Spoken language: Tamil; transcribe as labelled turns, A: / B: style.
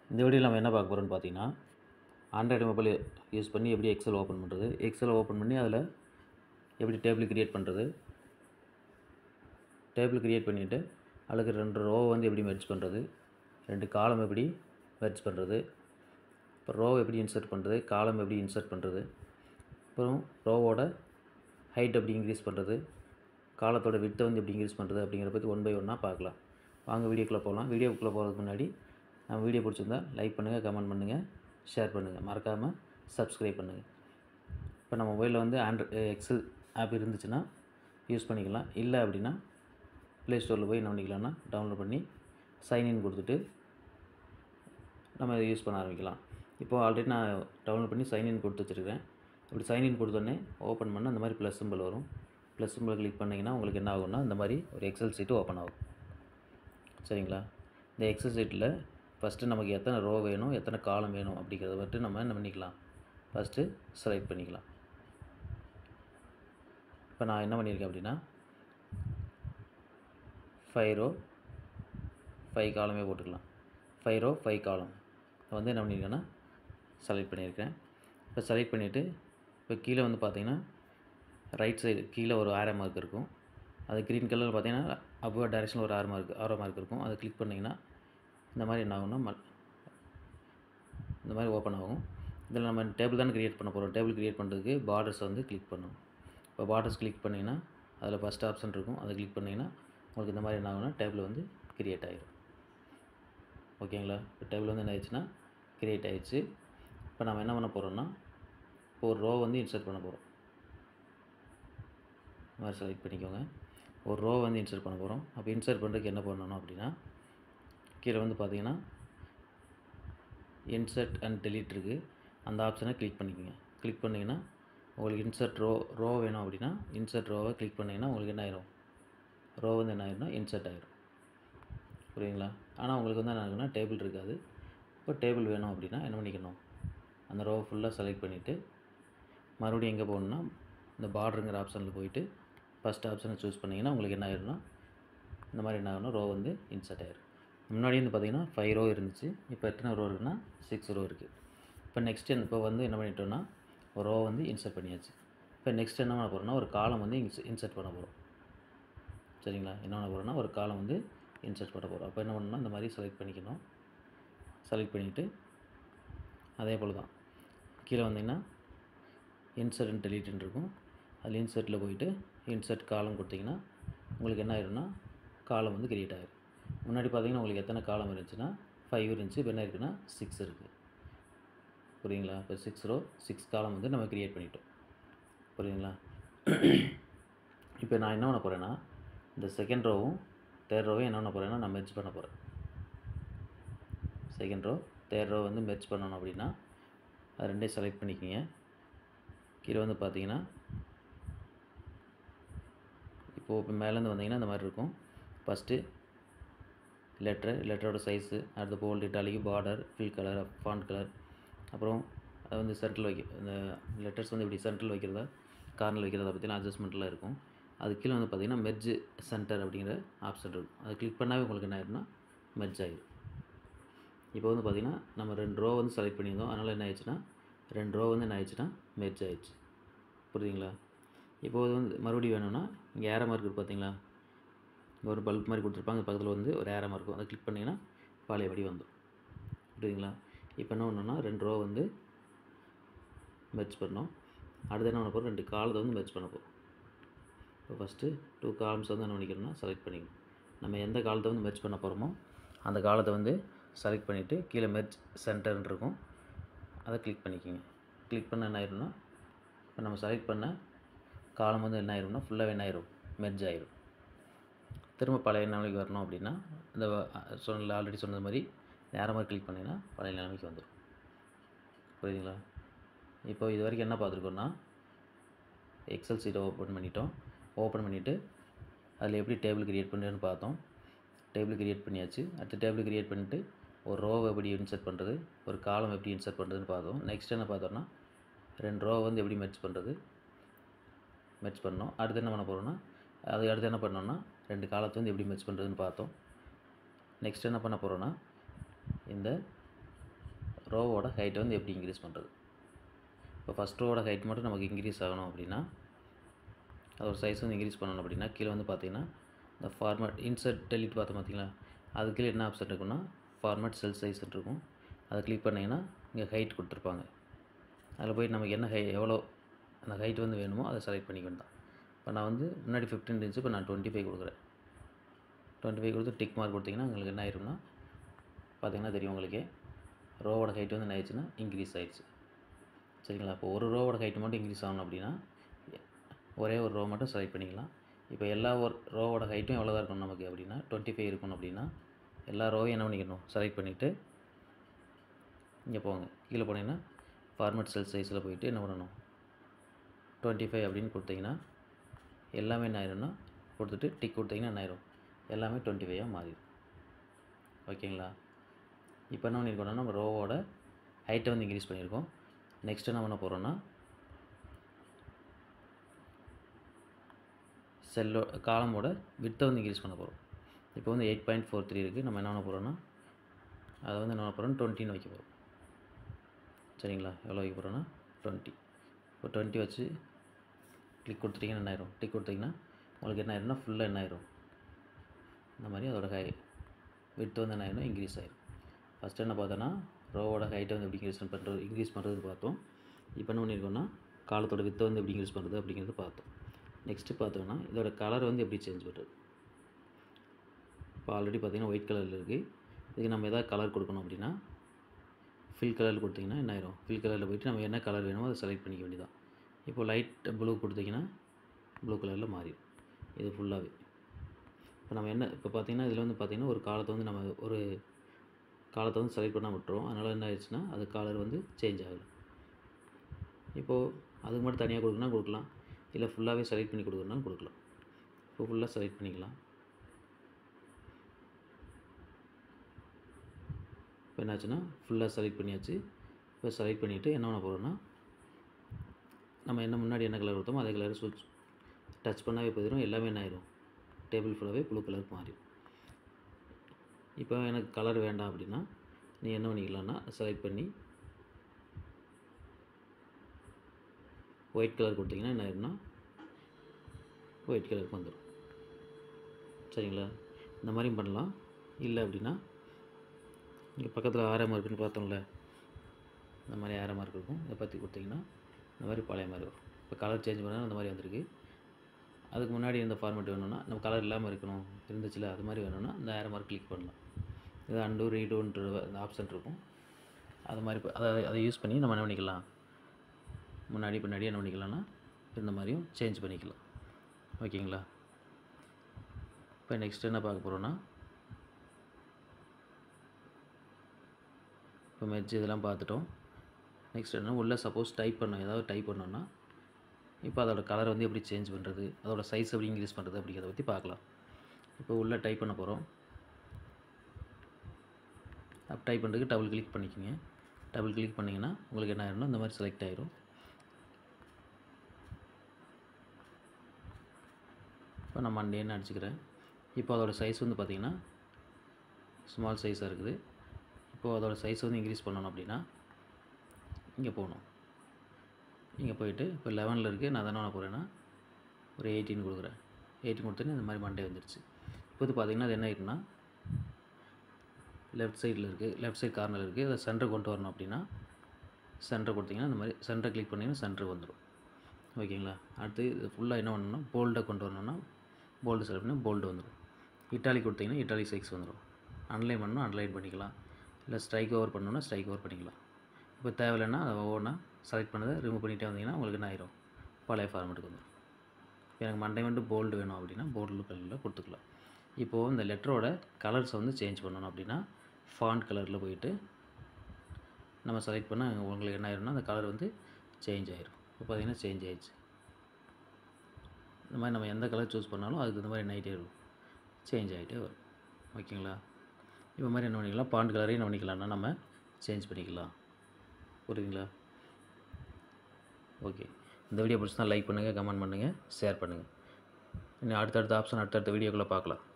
A: இந்த வீடியோவில் நம்ம என்ன பார்க்க போகிறோம்னு பார்த்தீங்கன்னா ஆண்ட்ராய்டு மொபைல் யூஸ் பண்ணி எப்படி எக்ஸல் ஓப்பன் பண்ணுறது எக்ஸல் ஓப்பன் பண்ணி அதில் எப்படி டேபிள் கிரியேட் பண்ணுறது டேபிள் கிரியேட் பண்ணிவிட்டு அதுக்கு ரெண்டு ரோ வந்து எப்படி மெர்ஜ் பண்ணுறது ரெண்டு காலம் எப்படி மெர்ஜ் பண்ணுறது இப்போ ரோ எப்படி இன்சர்ட் பண்ணுறது காலம் எப்படி இன்சர்ட் பண்ணுறது அப்புறம் ரோவோட ஹைட் எப்படி இன்க்ரீஸ் பண்ணுறது காலத்தோட வித்தை வந்து எப்படி இன்க்ரீஸ் பண்ணுறது அப்படிங்கிற பற்றி ஒன் பை ஒன்னாக பார்க்கலாம் வாங்க வீடியோக்குள்ளே போகலாம் வீடியோக்குள்ளே போகிறதுக்கு முன்னாடி நம்ம வீடியோ பிடிச்சிருந்தா லைக் பண்ணுங்கள் கமெண்ட் பண்ணுங்கள் ஷேர் பண்ணுங்கள் மறக்காமல் சப்ஸ்கிரைப் பண்ணுங்கள் இப்போ நம்ம மொபைலில் வந்து ஆண்ட்ரு எக்ஸல் ஆப் இருந்துச்சுன்னா யூஸ் பண்ணிக்கலாம் இல்லை அப்படின்னா ப்ளே ஸ்டோரில் போய் என்ன பண்ணிக்கலாம்னா டவுன்லோட் பண்ணி சைன்இன் கொடுத்துட்டு நம்ம இதை யூஸ் பண்ண ஆரம்பிக்கலாம் இப்போது ஆல்ரெடி நான் டவுன்லோட் பண்ணி சைன்இன் கொடுத்து வச்சுருக்கேன் இப்படி சைன்இன் கொடுத்தோடனே ஓப்பன் பண்ணால் இந்த மாதிரி ப்ளஸ் சிம்பிள் வரும் ப்ளஸ் சிம்பிள் கிளிக் பண்ணிங்கன்னா உங்களுக்கு என்ன ஆகும்னா இந்த மாதிரி ஒரு எக்ஸல் சீட்டு ஓப்பன் ஆகும் சரிங்களா இந்த எக்ஸல் சீட்டில் ஃபஸ்ட்டு நமக்கு எத்தனை ரோ வேணும் எத்தனை காலம் வேணும் அப்படிங்கிறத மட்டும் நம்ம என்ன பண்ணிக்கலாம் ஃபஸ்ட்டு செலக்ட் பண்ணிக்கலாம் இப்போ நான் என்ன பண்ணியிருக்கேன் அப்படின்னா ஃபைவ் ரோ ஃபைவ் காலமே போட்டுக்கலாம் ஃபைவ் ரோ ஃபைவ் காலம் வந்து என்ன பண்ணியிருக்கேன்னா செலக்ட் பண்ணியிருக்கேன் இப்போ செலக்ட் பண்ணிவிட்டு இப்போ கீழே வந்து பார்த்தீங்கன்னா ரைட் சைடு கீழே ஒரு ஆரோ மார்க் இருக்கும் அது க்ரீன் கலரில் பார்த்தீங்கன்னா அப்வர்ட் டைரெக்ஷனில் ஒரு ஆரோ மார்க் ஆரோ மார்க் இருக்கும் அதை கிளிக் பண்ணிங்கன்னா இந்த மாதிரி என்ன ஆகும்னா மல் இந்த மாதிரி ஓப்பன் ஆகும் இதில் நம்ம டேபிள் தானே க்ரியேட் பண்ண போகிறோம் டேபிள் க்ரியேட் பண்ணுறதுக்கு பார்டர்ஸ் வந்து கிளிக் பண்ணணும் இப்போ பார்டர்ஸ் கிளிக் பண்ணிங்கன்னா அதில் ஃபஸ்ட் ஆப்ஷன் இருக்கும் அதை கிளிக் பண்ணிங்கன்னா உங்களுக்கு இந்த மாதிரி என்ன ஆகும்னா டேபிள் வந்து க்ரியேட் ஆகிடும் ஓகேங்களா இப்போ டேபிள் வந்து என்ன ஆயிடுச்சுன்னா க்ரியேட் ஆயிடுச்சு இப்போ நம்ம என்ன பண்ண போகிறோம்னா இப்போ ஒரு ரோ வந்து இன்சர்ட் பண்ண போகிறோம் இந்த மாதிரி செலக்ட் பண்ணிக்கோங்க ஒரு ரோ வந்து இன்சர்ட் பண்ண போகிறோம் அப்போ இன்சர்ட் பண்ணுறதுக்கு என்ன பண்ணணும் அப்படின்னா கீழே வந்து பார்த்தீங்கன்னா இன்சர்ட் அண்ட் டெலீட் இருக்குது அந்த ஆப்ஷனை கிளிக் பண்ணிக்கோங்க கிளிக் பண்ணிங்கன்னா உங்களுக்கு இன்சர்ட் ரோ ரோ வேணும் அப்படின்னா இன்சர்ட் ரோவை கிளிக் பண்ணிங்கன்னா உங்களுக்கு என்ன ஆயிரும் ரோ வந்து என்ன ஆயிரும்னா இன்சர்ட் ஆயிரும் புரியுங்களா ஆனால் உங்களுக்கு வந்து என்ன ஆகுன்னா டேபிள் இருக்காது இப்போ டேபிள் வேணும் அப்படின்னா என்ன பண்ணிக்கணும் அந்த ரோ ஃபுல்லாக செலக்ட் பண்ணிவிட்டு மறுபடியும் எங்கே போகணுன்னா இந்த பார்டருங்கிற ஆப்ஷனில் போயிட்டு ஃபஸ்ட் ஆப்ஷனை சூஸ் பண்ணிங்கன்னா உங்களுக்கு என்ன ஆயிரும்னா இந்த மாதிரி என்ன ஆகும்னா ரோ வந்து இன்சர்ட் ஆயிரும் முன்னாடி வந்து பார்த்தீங்கன்னா ஃபைவ் ரோ இருந்துச்சு இப்போ எத்தனை ரோ இருக்குன்னா சிக்ஸ் ரோ இருக்குது இப்போ நெக்ஸ்ட் இப்போ வந்து என்ன பண்ணிட்டோம்னா ஒரு ரோ வந்து இன்சர்ட் பண்ணியாச்சு இப்போ நெக்ஸ்ட் என்ன பண்ண போகிறோம்னா ஒரு காலம் வந்து இன்ஸ் இன்சர்ட் பண்ண போகிறோம் சரிங்களா என்ன பண்ண போகிறோம்னா ஒரு காலம் வந்து இன்சர்ட் பண்ண போகிறோம் அப்போ என்ன பண்ணணும்னா இந்த மாதிரி செலக்ட் பண்ணிக்கணும் செலக்ட் பண்ணிவிட்டு அதே போல் தான் கீழே வந்தீங்கன்னா இன்சர்ட் அண்ட் டெலீட்னு இருக்கும் அதில் இன்சர்ட்டில் போயிட்டு இன்சர்ட் காலம் கொடுத்தீங்கன்னா உங்களுக்கு என்ன ஆயிரும்னா காலம் வந்து கிரியேட் ஆகிடும் முன்னாடி பார்த்தீங்கன்னா உங்களுக்கு எத்தனை காலம் இருந்துச்சுன்னா ஃபைவ் இருந்துச்சு இப்போ என்ன இருக்குன்னா சிக்ஸ் இருக்குது புரியுங்களா இப்போ சிக்ஸ் ரோ சிக்ஸ் காலம் வந்து நம்ம க்ரியேட் பண்ணிட்டோம் புரியுங்களா இப்போ நான் என்ன பண்ண போகிறேன்னா இந்த செகண்ட் ரோவும் தேர்ட் ரோவும் என்ன பண்ண போகிறேன்னா நான் மெர்ஜ் பண்ண போகிறேன் செகண்ட் ரோ தேர்ட் ரோ வந்து மெர்ஜ் பண்ணணும் அப்படின்னா அது ரெண்டையும் செலக்ட் பண்ணிக்கிங்க கீழே வந்து பார்த்தீங்கன்னா இப்போது இப்போ மேலேருந்து வந்தீங்கன்னா இந்த மாதிரி இருக்கும் ஃபஸ்ட்டு லெட்ரு லெட்டரோட சைஸு அடுத்து bold italic border fill colour font colour அப்புறம் அது வந்து சென்டரில் வைக்க இந்த லெட்டர்ஸ் வந்து இப்படி சென்டரில் வைக்கிறதா கார்னில் வைக்கிறதா பற்றின அட்ஜஸ்ட்மெண்ட்லாம் இருக்கும் அது கீழே வந்து பார்த்திங்கன்னா மெர்ஜ் சென்டர் அப்படிங்கிற ஆப்ஷன் இருக்கும் அதை கிளிக் பண்ணாவே உங்களுக்கு என்ன ஆயிரும்னா மெர்ஜ் ஆகிடும் இப்போ வந்து பார்த்திங்கன்னா நம்ம ரெண்டு ரோ வந்து செலக்ட் பண்ணியிருந்தோம் அதனால் என்ன ஆயிடுச்சுன்னா ரெண்டு ரோ வந்து என்ன ஆயிடுச்சுன்னா மெர்ஜ் ஆயிடுச்சு புரியுதுங்களா இப்போ வந்து மறுபடியும் வேணும்னா இங்கே ஏற மார்க் இருக்குது பார்த்தீங்களா இங்கே ஒரு பல்ப் மாதிரி கொடுத்துருப்பாங்க பக்கத்தில் வந்து ஒரு ஏரமாக இருக்கும் அதை கிளிக் பண்ணிங்கன்னா பழையபடி வந்துடும் புரியுதுங்களா இப்போ என்ன பண்ணோம்னா ரெண்டு ரோ வந்து மெர்ச் பண்ணோம் அடுத்து என்ன பண்ண போகிறோம் ரெண்டு காலத்தை வந்து மெர்ச் பண்ண போகிறோம் இப்போ ஃபஸ்ட்டு டூ காலம்ஸ் வந்து என்ன பண்ணிக்கிறோம்னா செலக்ட் பண்ணிக்கணும் நம்ம எந்த காலத்தை வந்து மெர்ச் பண்ண போகிறோமோ அந்த காலத்தை வந்து செலக்ட் பண்ணிவிட்டு கீழே மெர்ச் சென்டர்னு இருக்கும் அதை கிளிக் பண்ணிக்கோங்க கிளிக் பண்ண என்ன ஆயிரும்னா இப்போ நம்ம செலக்ட் பண்ண காலம் வந்து என்ன ஆயிரும்னா ஃபுல்லாகவே என்ன ஆயிரும் மெர்ஜ் ஆயிரும் திரும்ப பழைய நிலைமைக்கு வரணும் அப்படின்னா இந்த சொன்ன ஆல்ரெடி சொன்னது மாதிரி நேரம் மாதிரி கிளிக் பண்ணிங்கன்னா பழைய நிலைமைக்கு வந்துடும் புரியுதுங்களா இப்போ இது வரைக்கும் என்ன பார்த்துருக்கோன்னா எக்ஸல் சீட்டை ஓப்பன் பண்ணிட்டோம் ஓப்பன் பண்ணிவிட்டு அதில் எப்படி டேபிள் க்ரியேட் பண்ணுறதுன்னு பார்த்தோம் டேபிள் க்ரியேட் பண்ணியாச்சு அடுத்து டேபிள் க்ரியேட் பண்ணிவிட்டு ஒரு ரோவை எப்படி இன்சர்ட் பண்ணுறது ஒரு காலம் எப்படி இன்சர்ட் பண்ணுறதுன்னு பார்த்தோம் நெக்ஸ்ட் என்ன பார்த்தோம்னா ரெண்டு ரோ வந்து எப்படி மெர்ச் பண்ணுறது மெர்ச் பண்ணோம் அடுத்து என்ன பண்ண போகிறோம்னா அது அடுத்து என்ன பண்ணோம்னா ரெண்டு காலத்தை வந்து எப்படி மெர்ச் பண்ணுறதுன்னு பார்த்தோம் நெக்ஸ்ட் என்ன பண்ண போகிறோன்னா இந்த ரோவோட ஹைட்டை வந்து எப்படி இன்க்ரீஸ் பண்ணுறது இப்போ ஃபஸ்ட் ரோவோட ஹைட் மட்டும் நமக்கு இன்க்ரீஸ் ஆகணும் அப்படின்னா அதோட சைஸ் வந்து இன்க்ரீஸ் பண்ணணும் அப்படின்னா கீழே வந்து பார்த்தீங்கன்னா இந்த ஃபார்மேட் இன்சர்ட் டெலிட் பார்த்தோம் பார்த்தீங்களா அது கீழே என்ன ஆப்ஷன் இருக்குன்னா ஃபார்மேட் செல் சைஸ் இருக்கும் அதை கிளிக் பண்ணிங்கன்னா இங்கே ஹைட் கொடுத்துருப்பாங்க அதில் போய் நமக்கு என்ன ஹை எவ்வளோ அந்த ஹைட் வந்து வேணுமோ அதை செலக்ட் பண்ணிக்க வேண்டாம் இப்போ நான் வந்து முன்னாடி ஃபிஃப்டின் இருந்துச்சு இப்போ நான் டுவெண்ட்டி ஃபைவ் கொடுக்குறேன் டுவெண்ட்டி ஃபைவ் கொடுத்து டிக் மார்க் கொடுத்தீங்கன்னா உங்களுக்கு என்ன ஆயிரும்னா பார்த்தீங்கன்னா தெரியும் உங்களுக்கே ரோவோட ஹைட் வந்து என்ன ஆயிடுச்சுன்னா இன்க்ரீஸ் ஆயிடுச்சு சரிங்களா இப்போ ஒரு ரோவோட ஹைட் மட்டும் இன்க்ரீஸ் ஆகணும் அப்படின்னா ஒரே ஒரு ரோ மட்டும் செலக்ட் பண்ணிக்கலாம் இப்போ எல்லா ஒரு ரோவோட ஹைட்டும் எவ்வளோ தான் இருக்கணும் நமக்கு அப்படின்னா டுவெண்ட்டி ஃபைவ் இருக்கணும் அப்படின்னா எல்லா ரோவையும் என்ன பண்ணிக்கணும் செலக்ட் பண்ணிவிட்டு இங்கே போங்க கீழே போனீங்கன்னா ஃபார்மேட் செல் சைஸில் போயிட்டு என்ன பண்ணணும் டுவெண்ட்டி ஃபைவ் அப்படின்னு கொடுத்தீங்கன்னா எல்லாமே என்ன ஆயிரும்னா கொடுத்துட்டு டிக் கொடுத்தீங்கன்னா என்ன ஆயிரும் எல்லாமே டுவெண்ட்டி ஃபைவாக மாறிடும் ஓகேங்களா இப்போ என்ன பண்ணியிருக்கோம்னா நம்ம ரோவோட ஹைட்டை வந்து இன்க்ரீஸ் பண்ணியிருக்கோம் நெக்ஸ்ட் என்ன பண்ண போகிறோன்னா செல்லோ காலமோட வித்தை வந்து இன்க்ரீஸ் பண்ண போகிறோம் இப்போ வந்து எயிட் பாயிண்ட் ஃபோர் த்ரீ இருக்குது நம்ம என்ன பண்ண போகிறோன்னா அதை வந்து என்ன பண்ண போகிறோம் டுவெண்ட்டின்னு வைக்க போகிறோம் சரிங்களா எவ்வளோ வைக்க போகிறோன்னா டுவெண்ட்டி இப்போ டுவெண்ட்டி வச்சு கிளிக் கொடுத்துட்டிங்கன்னா என்ன ஆயிரும் டிக் கொடுத்தீங்கன்னா உங்களுக்கு என்ன ஆயிரும்னா ஃபுல்லாக என்ன ஆயிரும் இந்த மாதிரி அதோட ஹை வித்து வந்து என்ன ஆயிரும் இன்க்ரீஸ் ஆயிரும் ஃபஸ்ட்டு என்ன பார்த்தோன்னா ரோவோட ஹைட்டை வந்து எப்படி இன்க்ரீஸ் பண்ணுறது இன்க்ரீஸ் பண்ணுறது பார்த்தோம் இப்போ என்ன பண்ணியிருக்கோம்னா காலத்தோட வித்தை வந்து எப்படி இன்க்ரீஸ் பண்ணுறது அப்படிங்கிறது பார்த்தோம் நெக்ஸ்ட்டு பார்த்தோம்னா இதோட கலர் வந்து எப்படி சேஞ்ச் பண்ணுறது இப்போ ஆல்ரெடி பார்த்தீங்கன்னா ஒயிட் கலரில் இருக்குது இதுக்கு நம்ம எதாவது கலர் கொடுக்கணும் அப்படின்னா ஃபில் கலரில் கொடுத்தீங்கன்னா என்ன ஆயிரும் ஃபில் கலரில் போயிட்டு நம்ம என்ன கலர் வேணுமோ அதை செலக்ட் பண்ணிக்க வேண்டியதான் இப்போ லைட் ப்ளூ கொடுத்தீங்கன்னா ப்ளூ கலரில் மாறிடும் இது ஃபுல்லாகவே இப்போ நம்ம என்ன இப்போ பார்த்தீங்கன்னா இதில் வந்து பார்த்தீங்கன்னா ஒரு காலத்தை வந்து நம்ம ஒரு காலத்தை வந்து செலக்ட் பண்ணால் விட்டுரும் அதனால் என்ன ஆயிடுச்சுன்னா அது கலர் வந்து சேஞ்ச் ஆகலை இப்போது அதுக்கு மட்டும் தனியாக கொடுக்கணும்னா கொடுக்கலாம் இல்லை ஃபுல்லாகவே செலக்ட் பண்ணி கொடுக்கணும்னாலும் கொடுக்கலாம் இப்போ ஃபுல்லாக செலக்ட் பண்ணிக்கலாம் இப்போ என்னாச்சுன்னா ஃபுல்லாக செலக்ட் பண்ணியாச்சு இப்போ செலக்ட் பண்ணிவிட்டு என்ன பண்ண போகிறோன்னா நம்ம என்ன முன்னாடி என்ன கலர் கொடுத்தோமோ அதே கலர் சுவிட்ச் டச் பண்ணாவே போயிடும் எல்லாமே என்ன ஆயிரும் டேபிள் ஃபுல்லாகவே ப்ளூ கலருக்கு மாறிடும் இப்போ எனக்கு கலர் வேண்டாம் அப்படின்னா நீ என்ன பண்ணிக்கலாம்னா செலக்ட் பண்ணி ஒயிட் கலர் கொடுத்தீங்கன்னா என்ன ஆயிரும்னா ஒயிட் கலருக்கு வந்துடும் சரிங்களா இந்த மாதிரியும் பண்ணலாம் இல்லை அப்படின்னா இங்கே பக்கத்தில் ஆரம் இருக்குன்னு பார்த்தோம்ல இந்த மாதிரி ஆரம் மார்க் இருக்கும் இதை பற்றி கொடுத்தீங்கன்னா இந்த மாதிரி பழைய மாதிரி வரும் இப்போ கலர் சேஞ்ச் பண்ணால் அந்த மாதிரி வந்திருக்கு அதுக்கு முன்னாடி இந்த ஃபார்மேட் வேணும்னா நம்ம கலர் இல்லாமல் இருக்கணும் இருந்துச்சுல அது மாதிரி வேணும்னா இந்த ஆரம் மார்க் கிளிக் பண்ணலாம் இது அண்டு ரீடோன்ற அந்த ஆப்ஷன் இருக்கும் அது மாதிரி இப்போ அதை அதை யூஸ் பண்ணி நம்ம என்ன பண்ணிக்கலாம் முன்னாடி பின்னாடி என்ன பண்ணிக்கலாம்னா இந்த மாதிரியும் சேஞ்ச் பண்ணிக்கலாம் ஓகேங்களா இப்போ நெக்ஸ்ட் என்ன பார்க்க போகிறோன்னா இப்போ மெர்ஜ் இதெல்லாம் பார்த்துட்டோம் நெக்ஸ்ட் என்ன உள்ளே சப்போஸ் டைப் பண்ணோம் ஏதாவது டைப் பண்ணோன்னா இப்போ அதோட கலர் வந்து எப்படி சேஞ்ச் பண்ணுறது அதோட சைஸ் எப்படி இன்க்ரீஸ் பண்ணுறது அப்படிங்கிறத பற்றி பார்க்கலாம் இப்போ உள்ளே டைப் பண்ண போகிறோம் அப் டைப் பண்ணுறதுக்கு டபுள் கிளிக் பண்ணிக்கோங்க டபுள் கிளிக் பண்ணிங்கன்னா உங்களுக்கு என்ன ஆயிரும்னா இந்த மாதிரி செலக்ட் ஆயிரும் இப்போ நான் மண்டேன்னு அடிச்சுக்கிறேன் இப்போ அதோட சைஸ் வந்து பார்த்திங்கன்னா ஸ்மால் சைஸாக இருக்குது இப்போது அதோட சைஸ் வந்து இன்க்ரீஸ் பண்ணணும் அப்படின்னா இங்கே போகணும் இங்கே போயிட்டு இப்போ லெவனில் இருக்குது நான் தானே பண்ண போகிறேன்னா ஒரு எயிட்டீன் கொடுக்குறேன் எயிட்டீன் கொடுத்தோன்னே இந்த மாதிரி மண்டே வந்துருச்சு இப்போ வந்து பார்த்திங்கன்னா அது என்ன ஆயிருக்குன்னா லெஃப்ட் சைடில் இருக்குது லெஃப்ட் சைட் கார்னர் இருக்குது அதை சென்டர் கொண்டு வரணும் அப்படின்னா சென்டர் கொடுத்தீங்கன்னா இந்த மாதிரி சென்டர் கிளிக் பண்ணிங்கன்னா சென்டர் வந்துடும் ஓகேங்களா அடுத்து இது ஃபுல்லாக என்ன பண்ணணும்னா போல்டை கொண்டு வரணும்னா போல்டு செலக்ட் பண்ணால் போல்டு வந்துடும் இட்டாலி கொடுத்தீங்கன்னா இட்டாலி சைஸ் வந்துடும் அன்லைன் பண்ணணும் அன்லைன் பண்ணிக்கலாம் இல்லை ஸ்ட்ரைக் ஓவர் பண்ணணும்னா ஸ்ட்ரைக் ஓவர் பண்ணிக்கலாம் இப்போ தேவையில்லைன்னா அதை ஒவ்வொன்றா செலக்ட் பண்ணதை ரிமூவ் பண்ணிகிட்டே வந்தீங்கன்னா உங்களுக்கு என்ன ஆயிரும் பழைய ஃபார்மேட்டுக்கு வந்துடும் இப்போ எனக்கு மண்டை மட்டும் போல்டு வேணும் அப்படின்னா போல்டு கலரில் கொடுத்துக்கலாம் இப்போது இந்த லெட்டரோட கலர்ஸை வந்து சேஞ்ச் பண்ணணும் அப்படின்னா ஃபாண்ட் கலரில் போயிட்டு நம்ம செலக்ட் பண்ணால் உங்களுக்கு என்ன ஆயிரும்னா அந்த கலர் வந்து சேஞ்ச் ஆயிரும் இப்போ பார்த்தீங்கன்னா சேஞ்ச் ஆயிடுச்சு இந்த மாதிரி நம்ம எந்த கலர் சூஸ் பண்ணாலும் அதுக்கு இந்த மாதிரி என்ன ஆகிட்டே இருக்கும் சேஞ்ச் ஆகிட்டே வரும் ஓகேங்களா இப்போ மாதிரி என்ன பண்ணிக்கலாம் பாண்ட் கலரையும் என்ன பண்ணிக்கலாம்னா நம்ம சேஞ்ச் பண்ணிக்கலாம் புரியுதுங்களா ஓகே இந்த வீடியோ பிடிச்சிருந்தா லைக் பண்ணுங்கள் கமெண்ட் பண்ணுங்கள் ஷேர் பண்ணுங்கள் இன்னும் அடுத்தடுத்த ஆப்ஷன் அடுத்தடுத்த வீடியோக்குள்ளே பார்க்கலாம்